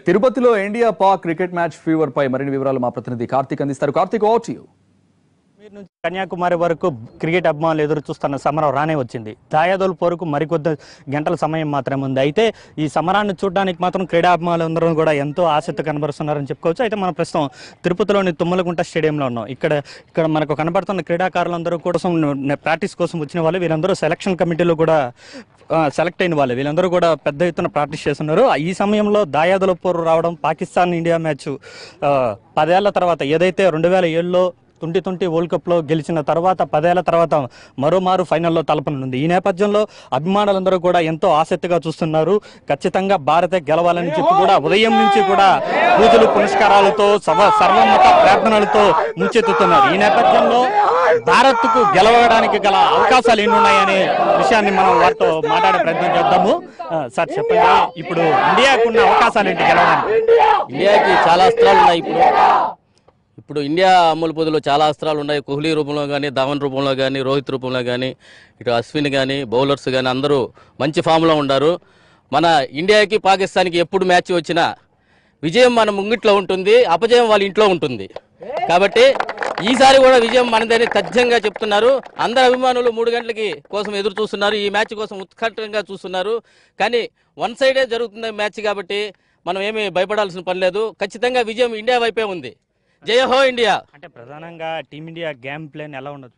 Right తిరుపతిలో India Pak cricket match fever పై మరిన్ని వివరాలు మా ప్రతినిధి కార్తీక్ అందిస్తారు కార్తీక్ ఓట్ యూ కాశ్మీర్ నుంచి కన్యాకుమారి వరకు క్రికెట్ అభిమానులు ఎదురు చూస్తున్న సమరం రానే వచ్చింది దాయాదోలు పోరుకు మరికొద్ది గంటల సమయం మాత్రమే ఉంది అయితే ఈ సమరాన్ని చూడడానికి మాత్రం క్రీడా అభిమానులు అందరూ కూడా ఎంతో ఆసక్తి కనబరుస్తున్నారని చెప్పుకోవచ్చు అయితే మనం ప్రస్తుతం తిరుపతిలోని తుమ్మలగుంట స్టేడియంలో ఉన్నాం ఇక్కడ ఇక్కడ మనకు కనబడుతున్న క్రీడాకారులందరూ కోసం ప్రాక్టీస్ కోసం వచ్చిన వాళ్ళు వీరందరూ సెలక్షన్ కమిటీలో కూడా ఆ, సెలెక్ట్ అయిన వాళ్ళు వీళ్ళందరూ కూడా పెద్ద ఎత్తున ప్రాక్టీస్ చేస్తున్నారు ఈ సమయంలో దాయాదుల పోరు రావడం పాకిస్తాన్ ఇండియా మ్యాచ్ ఆ, పదేళ్ల తర్వాత ఏదైతే రెండు వేల ఏడులో ట్వంటీ ట్వంటీ వరల్డ్ కప్లో గెలిచిన తర్వాత పదేళ్ల తర్వాత మరోమారు ఫైనల్లో తలపనుంది ఈ నేపథ్యంలో అభిమానులందరూ కూడా ఎంతో ఆసక్తిగా చూస్తున్నారు ఖచ్చితంగా భారతే గెలవాలని చెప్పి కూడా ఉదయం నుంచి కూడా పూజలు పునస్కారాలతో సర్వ సర్వమత ప్రార్థనలతో ముంచెత్తుతున్నారు ఈ నేపథ్యంలో భారత్కు గెలవడానికి గల అవకాశాలు ఎన్ని ఉన్నాయనే విషయాన్ని మనం వారితో మాట్లాడే ప్రయత్నం చేద్దాము ఆ, సార్ చెప్పండి ఇప్పుడు ఇండియాకు ఉన్న అవకాశాలు ఏంటి గెలవడానికి ఇండియాకి చాలా అస్త్రాలు ఉన్నాయి ఇప్పుడు ఇప్పుడు ఇండియా అమ్ముల పొదిలో చాలా అస్త్రాలు ఉన్నాయి కోహ్లీ రూపంలో కానీ ధవన్ రూపంలో కానీ రోహిత్ రూపంలో కానీ ఇటు అశ్విన్ కానీ బౌలర్స్ కానీ అందరూ మంచి ఫామ్లో ఉన్నారు మన ఇండియాకి పాకిస్తాన్కి ఎప్పుడు మ్యాచ్ వచ్చినా విజయం మన ముంగిట్లో ఉంటుంది అపజయం వాళ్ళ ఇంట్లో ఉంటుంది కాబట్టి ఈసారి కూడా విజయం మనదని తథ్యంగా చెప్తున్నారు అందరు అభిమానులు మూడు గంటలకి కోసం ఎదురు చూస్తున్నారు ఈ మ్యాచ్ కోసం ఉత్కంఠంగా చూస్తున్నారు కానీ వన్ సైడే జరుగుతుంది మ్యాచ్ కాబట్టి మనం ఏమీ భయపడాల్సిన పని లేదు ఖచ్చితంగా విజయం ఇండియా వైపే ఉంది జయ హో ఇండియా అంటే ప్రధానంగా టీమిండియా గేమ్ ప్లాన్ ఎలా ఉండదు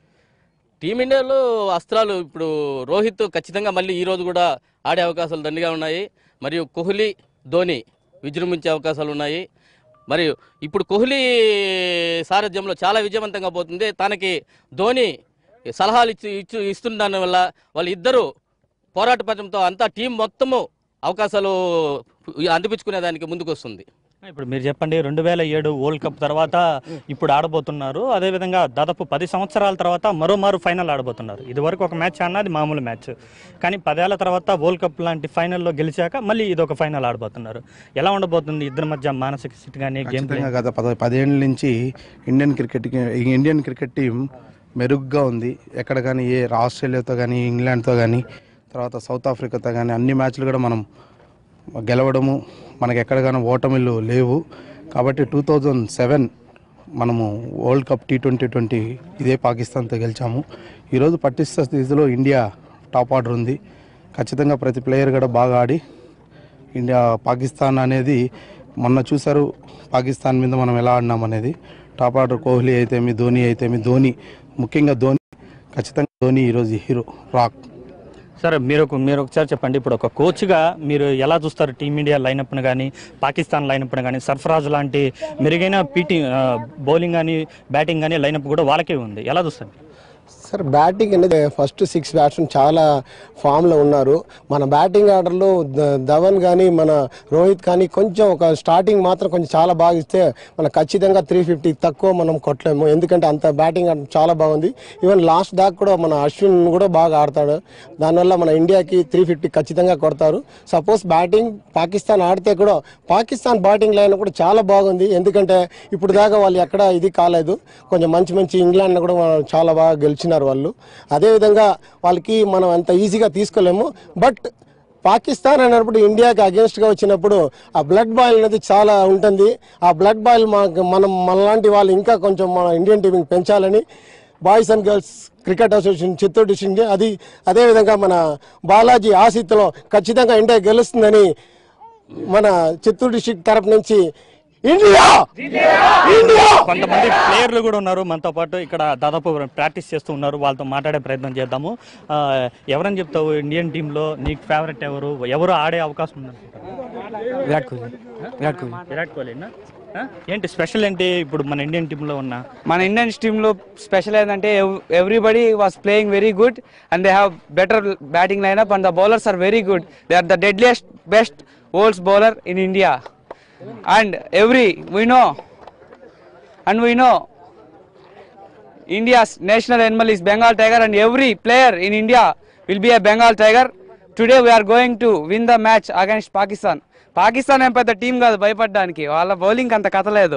టీమిండియాలో అస్త్రాలు ఇప్పుడు రోహిత్ ఖచ్చితంగా మళ్ళీ ఈ రోజు కూడా ఆడే అవకాశాలు దండిగా ఉన్నాయి మరియు కోహ్లీ ధోని విజృంభించే అవకాశాలు ఉన్నాయి మరియు ఇప్పుడు కోహ్లీ సారథ్యంలో చాలా విజయవంతంగా పోతుంది తనకి ధోని సలహాలు ఇచ్చి ఇచ్చు ఇస్తున్న దాని వల్ల వాళ్ళు ఇద్దరు పోరాట పథంతో అంతా టీం మొత్తము అవకాశాలు అందిపించుకునే దానికి ముందుకు వస్తుంది ఇప్పుడు మీరు చెప్పండి రెండు వేల ఏడు వరల్డ్ కప్ తర్వాత ఇప్పుడు ఆడబోతున్నారు అదేవిధంగా దాదాపు పది సంవత్సరాల తర్వాత మరోమారు ఫైనల్ ఆడబోతున్నారు ఇది వరకు ఒక మ్యాచ్ అన్నది మామూలు మ్యాచ్ కానీ పదేళ్ల తర్వాత వరల్డ్ కప్ లాంటి ఫైనల్లో గెలిచాక మళ్ళీ ఇది ఒక ఫైనల్ ఆడబోతున్నారు ఎలా ఉండబోతుంది ఇద్దరి మధ్య మానసిక స్థితి కానీ గేమ్ ప్లే ఖచ్చితంగా గత పద పదేళ్ళ నుంచి Indian cricket Indian cricket team మెరుగ్గా ఉంది ఎక్కడ కానీ ఏ ఆస్ట్రేలియాతో కానీ ఇంగ్లాండ్తో కానీ తర్వాత సౌత్ ఆఫ్రికాతో కానీ అన్ని మ్యాచ్లు కూడా మనం గెలవడము మనకి ఎక్కడ కానీ ఓటమిలు లేవు కాబట్టి టూ థౌజండ్ సెవెన్ మనము world cup T twenty twenty ఇదే పాకిస్తాన్తో గెలిచాము ఈరోజు పటిష్ట స్థితిలో ఇండియా టాప్ ఆర్డర్ ఉంది ఖచ్చితంగా ప్రతి ప్లేయర్ కూడా బాగా ఆడి ఇండియా పాకిస్తాన్ అనేది మొన్న చూసారు పాకిస్తాన్ మీద మనం ఎలా ఆడినాం అనేది టాప్ ఆర్డర్ కోహ్లీ అయితేమి ధోని అయితేమి ధోని ముఖ్యంగా ధోని ఖచ్చితంగా ధోని ఈరోజు హీరో రాక్ సరే మీరు ఒక- మీరు ఒకసారి చెప్పండి ఇప్పుడు ఒక కోచ్గా మీరు ఎలా చూస్తారు టీమిండియా లైనప్ను కానీ పాకిస్తాన్ లైనప్ను కానీ సర్ఫరాజ్ లాంటి మెరుగైన పీటీ బౌలింగ్ కానీ బ్యాటింగ్ కానీ లైనప్ కూడా వాళ్ళకే ఉంది ఎలా చూస్తారు సార్ బ్యాటింగ్ అనేది ఫస్ట్ సిక్స్ బ్యాట్స్మెన్ చాలా ఫామ్లో ఉన్నారు మన బ్యాటింగ్ ఆర్డర్లో ద- ధవన్ కానీ మన రోహిత్ కానీ కొంచెం ఒక స్టార్టింగ్ మాత్రం కొంచెం చాలా బాగా ఇస్తే మనం ఖచ్చితంగా త్రీ ఫిఫ్టీ తక్కువ మనం కొట్టలేము ఎందుకంటే అంత బ్యాటింగ్ ఆర్డర్ చాలా బాగుంది ఈవెన్ లాస్ట్ దాకా కూడా మన అశ్విన్ కూడా బాగా ఆడతాడు దానివల్ల మన ఇండియాకి త్రీ ఫిఫ్టీ ఖచ్చితంగా కొడతారు సపోజ్ బ్యాటింగ్ పాకిస్తాన్ ఆడితే కూడా పాకిస్తాన్ బ్యాటింగ్ లైన్ కూడా చాలా బాగుంది ఎందుకంటే ఇప్పుడు దాకా వాళ్ళు ఎక్కడ ఇది కాలేదు కొంచెం మంచి మంచి ఇంగ్లాండ్ కూడా వాళ్ళు చాలా బాగా గెలిచినారు వాళ్ళు అదేవిధంగా వాళ్ళకి మనం అంత ఈజీగా తీసుకోలేము బట్ పాకిస్తాన్ అన్నప్పుడు ఇండియాకి అగేన్స్ట్గా వచ్చినప్పుడు ఆ బ్లడ్ బాయిల్ అనేది చాలా ఉంటుంది ఆ బ్లడ్ బాయిల్ మాకు మనం మనలాంటి వాళ్ళు ఇంకా కొంచెం మన ఇండియన్ టీంని పెంచాలని boys and girls cricket association Chittoor district అది అదేవిధంగా మన బాలాజీ ఆసిత్లో ఖచ్చితంగా ఇండియా గెలుస్తుందని మన చిత్తూరు డిస్ట్రిక్ట్ తరపు నుంచి ఇండియా ఇండియా కొంతమంది ప్లేయర్లు కూడా ఉన్నారు మనతో పాటు ఇక్కడ దాదాపు ప్రాక్టీస్ చేస్తూ ఉన్నారు వాళ్ళతో మాట్లాడే ప్రయత్నం చేద్దాము ఆ, ఎవరని చెప్తావు ఇండియన్ టీంలో నీకు ఫేవరెట్ ఎవరు ఎవరు ఆడే అవకాశం ఉంది విరాట్ కోహ్లీ విరాట్ కోహ్లీ విరాట్ కోహ్లీనా ఆ? ఏంటి స్పెషల్ ఏంటి ఇప్పుడు మన ఇండియన్ టీంలో ఉన్న మన ఇండియన్ టీంలో స్పెషల్ ఏంటంటే everybody was playing very good and they have better batting lineup and the bowlers are very good they are the deadliest best world's bowler in India and every we know and we know India's national animal is Bengal tiger and every player in India will be a Bengal tiger. Today we are going to win the match against Pakistan. Pakistan ఏం పెద్ద team కాదు భయపడడానికి వాళ్ళ bowling అంత కథ లేదు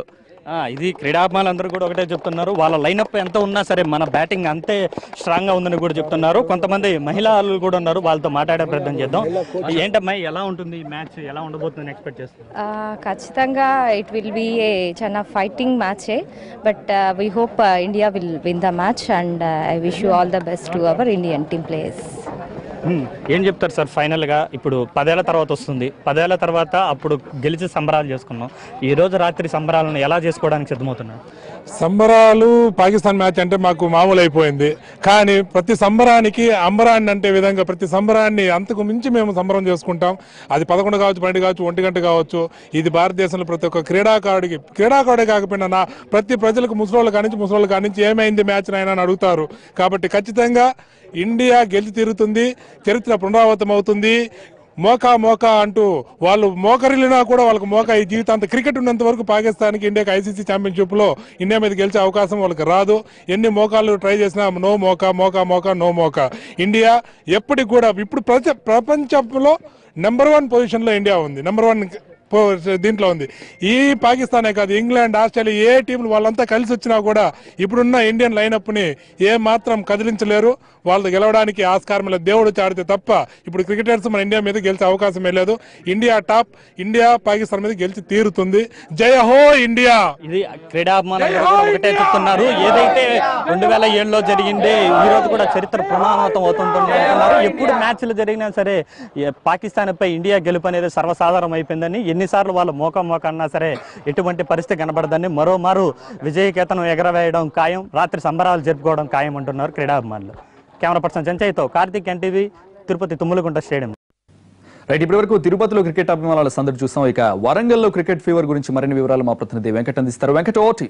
ఆ, ఇది క్రీడాభిమానులందరూ కూడా ఒకటే చెప్తున్నారు వాళ్ళ లైనప్ ఎంత ఉన్నా సరే మన బ్యాటింగ్ అంతే స్ట్రాంగ్ గా ఉందని కూడా చెప్తున్నారు కొంతమంది మహిళలు కూడా ఉన్నారు వాళ్ళతో మాట్లాడే ప్రయత్నం చేద్దాం ఏంటమ్మా ఎలా ఉంటుంది ఈ మ్యాచ్ ఎలా ఉండబోతుందని ఎక్స్పెక్ట్ చేస్తున్నారు ఆ, ఖచ్చితంగా ఇట్ విల్ బీ ఏ చాలా ఫైటింగ్ మ్యాచే but we hope India will win the match and I wish you all the best to our Indian team players hmm. ఏం చెప్తారు సార్ ఫైనల్ గా ఇప్పుడు పదేళ్ల తర్వాత వస్తుంది పదేళ్ల తర్వాత అప్పుడు గెలిచి సంబరాలు చేసుకున్నాం ఈ రోజు రాత్రి సంబరాలను ఎలా చేసుకోవడానికి సిద్ధమవుతున్నారు సంబరాలు పాకిస్తాన్ మ్యాచ్ అంటే మాకు మామూలు అయిపోయింది కానీ ప్రతి సంబరానికి అంబరాన్ని అంటే విధంగా ప్రతి సంబరాన్ని అంతకు మించి మేము సంబరం చేసుకుంటాం అది పదకొండు కావచ్చు పన్నెండు కావచ్చు ఒంటి గంట కావచ్చు ఇది భారతదేశంలో ప్రతి ఒక్క క్రీడాకారుడికి క్రీడాకారుడే కాకపోయినా నా ప్రతి ప్రజలకు ముసలోళ్ళు కానించి ముసలోళ్ళు కానించి ఏమైంది మ్యాచ్ అయినా అని అడుగుతారు కాబట్టి ఖచ్చితంగా ఇండియా గెలిచి తీరుతుంది చరిత్ర పునరావృతం అవుతుంది మోకా మోకా అంటూ వాళ్ళు మోకరిల్లినా కూడా వాళ్ళకి మోకా ఈ జీవితాంత క్రికెట్ ఉన్నంత వరకు పాకిస్తాన్కి ఇండియాకి ఐసీసీ ఛాంపియన్షిప్ లో ఇండియా మీద గెలిచే అవకాశం వాళ్ళకి రాదు ఎన్ని మోకాలు ట్రై చేసినా నో మోకా మోకా మోకా నో మోకా ఇండియా ఎప్పటికి కూడా ఇప్పుడు ప్రపంచ ప్రపంచంలో నెంబర్ వన్ పొజిషన్ లో ఇండియా ఉంది నెంబర్ వన్ పో- దీంట్లో ఉంది ఈ పాకిస్తానే కాదు ఇంగ్లాండ్ ఆస్ట్రేలియా ఏ టీంలు వాళ్ళంతా కలిసి వచ్చినా కూడా ఇప్పుడున్న ఇండియన్ లైనప్ ని ఏ మాత్రం కదిలించలేరు వాళ్ళు గెలవడానికి ఆస్కారం లేదు దేవుడు చాడితే తప్ప ఇప్పుడు క్రికెటర్స్ మన ఇండియా మీద గెలిచే అవకాశం లేదు ఇండియా టాప్ ఇండియా పాకిస్తాన్ మీద గెలిచి తీరుతుంది జయ హో ఇండియా ఇది క్రీడాభిమానులు కూడా ఒకటే చెప్తున్నారు ఏదైతే రెండు వేల ఏడులో జరిగింది ఈ రోజు కూడా చరిత్ర పునరావృతం అవుతుంటుంది అంటున్నారు ఎప్పుడు మ్యాచ్లు జరిగినా సరే ఏ పాకిస్తాన్ పై ఇండియా గెలుపు అనేది సర్వసాధారణం అయిపోయిందని ఎన్నిసార్లు వాళ్ళు మోక మోక అన్నా సరే ఎటువంటి పరిస్థితి కనబడదని మరోమారు విజయకేతనం ఎగరవేయడం ఖాయం రాత్రి సంబరాలు జరుపుకోవడం ఖాయం అంటున్నారు క్రీడాభిమానులు కెమెరా పర్సన్ చెంచయ్యతో Karthik NTV Tirupati Thummalagunta stadium right ఇప్పటి వరకు తిరుపతిలో క్రికెట్ అభిమానుల సందడి చూసాం ఇక వరంగల్లో క్రికెట్ ఫీవర్ గురించి మరిన్ని వివరాలు మా ప్రతినిధి వెంకట్ అందిస్తారు వెంకట్ ఓటు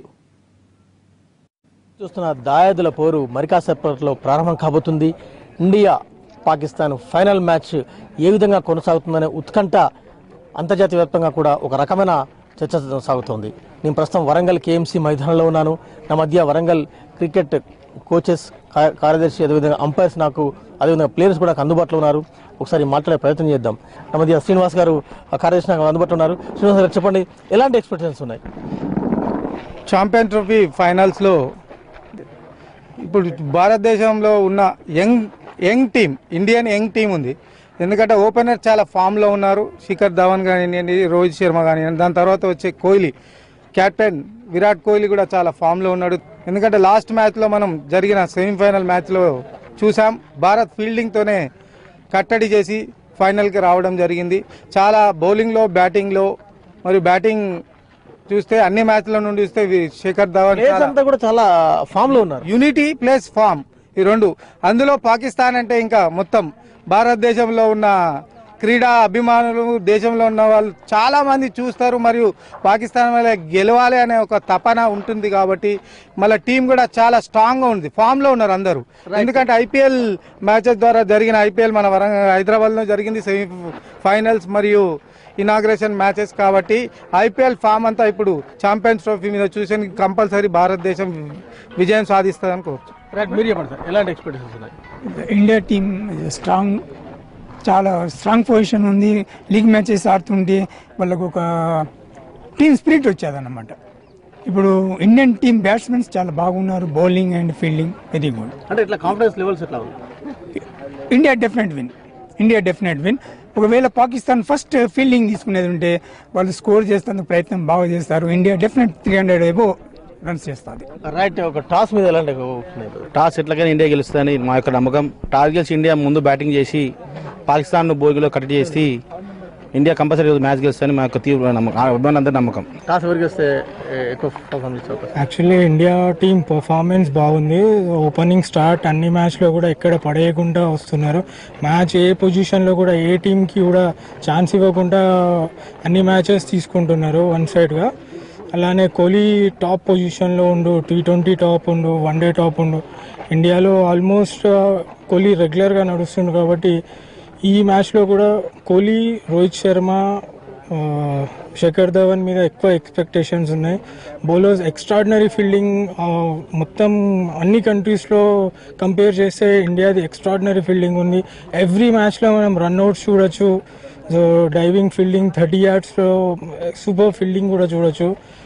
చూస్తున్న దాయాదుల పోరు మరికాసేపట్లో ప్రారంభం కాబోతుంది ఇండియా పాకిస్తాన్ ఫైనల్ మ్యాచ్ ఏ విధంగా కొనసాగుతుందనే ఉత్కంఠ అంతర్జాతీయ వ్యాప్తంగా కూడా ఒక రకమైన చర్చ సాగుతోంది నేను ప్రస్తుతం వరంగల్ కేఎంసీ మైదానంలో ఉన్నాను నా మధ్య వరంగల్ క్రికెట్ కోచెస్ కా- కార్యదర్శి అదేవిధంగా అంపైర్స్ నాకు అదేవిధంగా ప్లేయర్స్ కూడా నాకు అందుబాటులో ఉన్నారు ఒకసారి మాట్లాడే ప్రయత్నం చేద్దాం నా మధ్య శ్రీనివాస్ గారు ఆ కార్యదర్శి నాకు అందుబాటులో ఉన్నారు శ్రీనివాస్ గారు చెప్పండి ఎలాంటి ఎక్స్పెక్టేషన్స్ ఉన్నాయి ఛాంపియన్ ట్రోఫీ ఫైనల్స్లో ఇప్పుడు భారతదేశంలో ఉన్న young young team Indian young team ఉంది ఎందుకంటే ఓపెనర్ చాలా ఫామ్లో ఉన్నారు శిఖర్ ధవన్ కానివ్వండి రోహిత్ శర్మ కానివ్వండి దాని తర్వాత వచ్చే కోహ్లీ కెప్టెన్ విరాట్ కోహ్లీ కూడా చాలా ఫామ్లో ఉన్నాడు ఎందుకంటే లాస్ట్ మ్యాచ్లో మనం జరిగిన సెమీఫైనల్ మ్యాచ్లో చూసాం భారత్ ఫీల్డింగ్తోనే కట్టడి చేసి ఫైనల్కి రావడం జరిగింది చాలా బౌలింగ్లో బ్యాటింగ్లో మరియు బ్యాటింగ్ చూస్తే అన్ని మ్యాచ్ల నుండి చూస్తే వి- శేఖర్ ధవన్ ప్లేయర్స్ చాలా- అంతా కూడా చాలా ఫామ్ లో ఉన్నారు యూనిటీ ప్లస్ ఫామ్ ఈ రెండు అందులో పాకిస్తాన్ అంటే ఇంకా మొత్తం భారతదేశంలో ఉన్న క్రీడా అభిమానులు దేశంలో ఉన్న వాళ్ళు చాలా మంది చూస్తారు మరియు పాకిస్తాన్ వల్ల గెలవాలి అనే ఒక తపన ఉంటుంది కాబట్టి మళ్ళీ టీం కూడా చాలా స్ట్రాంగ్ గా ఉంది ఫామ్ లో ఉన్నారు అందరూ ఎందుకంటే ఐపీఎల్ మ్యాచెస్ ద్వారా జరిగిన ఐపీఎల్ మన వరంగల్ హైదరాబాద్ లో జరిగింది సెమీ ఫైనల్స్ మరియు ఇనాగ్రేషన్ మ్యాచెస్ కాబట్టి ఐపీఎల్ ఫామ్ అంతా ఇప్పుడు ఛాంపియన్స్ ట్రోఫీ మీద చూసి కంపల్సరీ భారతదేశం విజయం సాధిస్తుందని కోరుతున్నాను రైట్ మీరు చెప్పండి సార్ ఎలాంటి ఎక్స్పెక్టేషన్స్ ఉన్నాయి ఇండియా టీమ్ స్ట్రాంగ్ చాలా స్ట్రాంగ్ పొజిషన్ ఉంది లీగ్ మ్యాచెస్ ఆడుతుంటే వాళ్ళకు ఒక టీమ్ స్పిరిట్ వచ్చేదన్నమాట ఇప్పుడు ఇండియన్ టీమ్ బ్యాట్స్మెన్స్ చాలా బాగున్నారు bowling and fielding very good అంటే ఇట్లా కాన్ఫిడెన్స్ లెవెల్స్ ఎట్లా ఉంది India definite win India definite win ఒకవేళ పాకిస్తాన్ ఫస్ట్ ఫీల్డింగ్ తీసుకునేది ఉంటే వాళ్ళు స్కోర్ చేసేందుకు ప్రయత్నం బాగా చేస్తారు India definite three hundred above runs చేస్తుంది రైట్ ఒక టాస్ మీద ఎలాంటి ఉన్నాయి టాస్ ఎట్లాగైనా ఇండియా గెలుస్తుందని మా యొక్క నమ్మకం టాస్ గెలిచి ఇండియా ముందు బ్యాటింగ్ చేసి పాకిస్తాన్ భోగిలో కట్టడి చేసి ఇండియా కంపల్సరీ మ్యాచ్ గెలుస్తుందని మా యొక్క తీవ్ర నమ్మకం అభిమానులందరి నమ్మకం టాస్ ఎవరికి వస్తే ఏ, ఎక్కువ పర్ఫార్మెన్స్ ఇచ్చే అవకాశం యాక్చువల్లీ ఇండియా టీం పర్ఫార్మెన్స్ బాగుంది ఓపెనింగ్ స్టార్ట్ అన్ని మ్యాచ్లో కూడా ఎక్కడ పడేయకుండా వస్తున్నారు మ్యాచ్ ఏ పొజిషన్లో కూడా ఏ టీంకి కూడా ఛాన్స్ ఇవ్వకుండా అన్ని మ్యాచెస్ తీసుకుంటున్నారు వన్ సైడ్గా అలానే కోహ్లీ టాప్ పొజిషన్లో ఉండు టీ ట్వంటీ టాప్ ఉండు వన్ డే టాప్ ఉండు ఇండియాలో ఆల్మోస్ట్ కోహ్లీ రెగ్యులర్గా నడుస్తుండు కాబట్టి ఈ మ్యాచ్లో కూడా కోహ్లీ రోహిత్ శర్మ ఆ, శేఖర్ ధవన్ మీద ఎక్కువ ఎక్స్పెక్టేషన్స్ ఉన్నాయి బౌలర్స్ ఎక్స్ట్రాడినరీ ఫీల్డింగ్ మొత్తం అన్ని కంట్రీస్లో కంపేర్ చేస్తే ఇండియాది ఎక్స్ట్రాడినరీ ఫీల్డింగ్ ఉంది ఎవ్రీ మ్యాచ్లో మనం రన్అట్స్ చూడొచ్చు సో డైవింగ్ ఫీల్డింగ్ థర్టీ యార్డ్స్లో సూపర్ ఫీల్డింగ్ కూడా చూడొచ్చు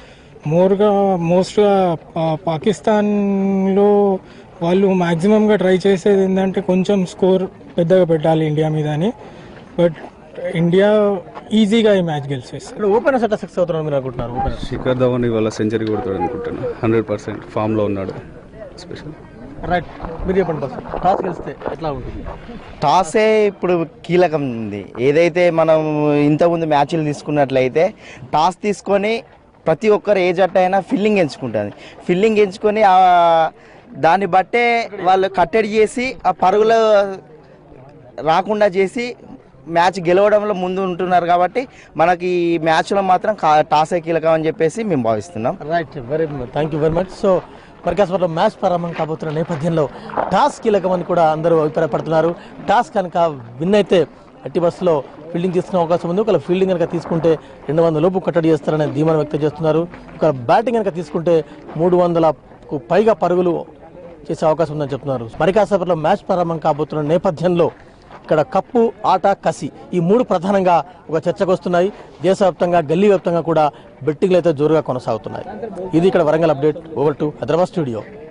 మోర్గా మోస్ట్గా పాకిస్తాన్లో వాళ్ళు మ్యాక్సిమంగా ట్రై చేసేది ఏంటంటే కొంచెం స్కోర్ పెద్దగా పెట్టాలి ఇండియా మీద అని బట్ ఇండియా ఈజీగా ఈ మ్యాచ్ గెలిచేస్తారు ఇక్కడ ఓపెనర్స్ ఎట్లా సక్సెస్ అవుతున్నారు మీరు అనుకుంటున్నారు ఓపెనర్ శిఖర్ ధవన్ ఇవాళ సెంచరీ కొడతాడు అనుకుంటున్నాను హండ్రెడ్ పర్సెంట్ ఫామ్లో ఉన్నాడు స్పెషల్ రైట్ మీరు చెప్పండి బస్ టాస్ గెలిస్తే ఎట్లా ఉంటుంది టాసే ఇప్పుడు కీలకం ఉంది ఏదైతే మనం ఇంతకుముందు మ్యాచ్లు తీసుకున్నట్లయితే టాస్ తీసుకొని ప్రతి ఒక్కరు ఏ జట్టు అయినా ఫిల్లింగ్ ఎంచుకుంటుంది ఫిల్లింగ్ ఎంచుకొని ఆ దాన్ని బట్టే వాళ్ళు కట్టడి చేసి ఆ పరుగులు రాకుండా చేసి మ్యాచ్ గెలవడంలో ముందు ఉంటున్నారు కాబట్టి మనకి ఈ మ్యాచ్లో మాత్రం కా- టాసే కీలకం అని చెప్పేసి మేము భావిస్తున్నాం right very thank you very much so మరికాస్పట్లో మ్యాచ్ ప్రారంభం కాబోతున్న నేపథ్యంలో టాస్ కీలకమని కూడా అందరూ అభిప్రాయపడుతున్నారు టాస్ కనుక విన్ అయితే అట్టి బస్సులో ఫీల్డింగ్ తీసుకునే అవకాశం ఉంది ఒకవేళ ఫీల్డింగ్ కనుక తీసుకుంటే రెండు వందల లోపు కట్టడి చేస్తారనే ధీమాను వ్యక్తం చేస్తున్నారు ఒక బ్యాటింగ్ కనుక తీసుకుంటే మూడు వందలకు పైగా పరుగులు చేసే అవకాశం ఉందని చెప్తున్నారు మరికాసేపట్లో మ్యాచ్ ప్రారంభం కాబోతున్న నేపథ్యంలో ఇక్కడ కప్పు ఆట కసి ఈ మూడు ప్రధానంగా ఒక చర్చకు వస్తున్నాయి దేశవ్యాప్తంగా గల్లీ వ్యాప్తంగా కూడా బెట్టింగ్లు అయితే జోరుగా కొనసాగుతున్నాయి ఇది ఇక్కడ Warangal update over to Hyderabad studio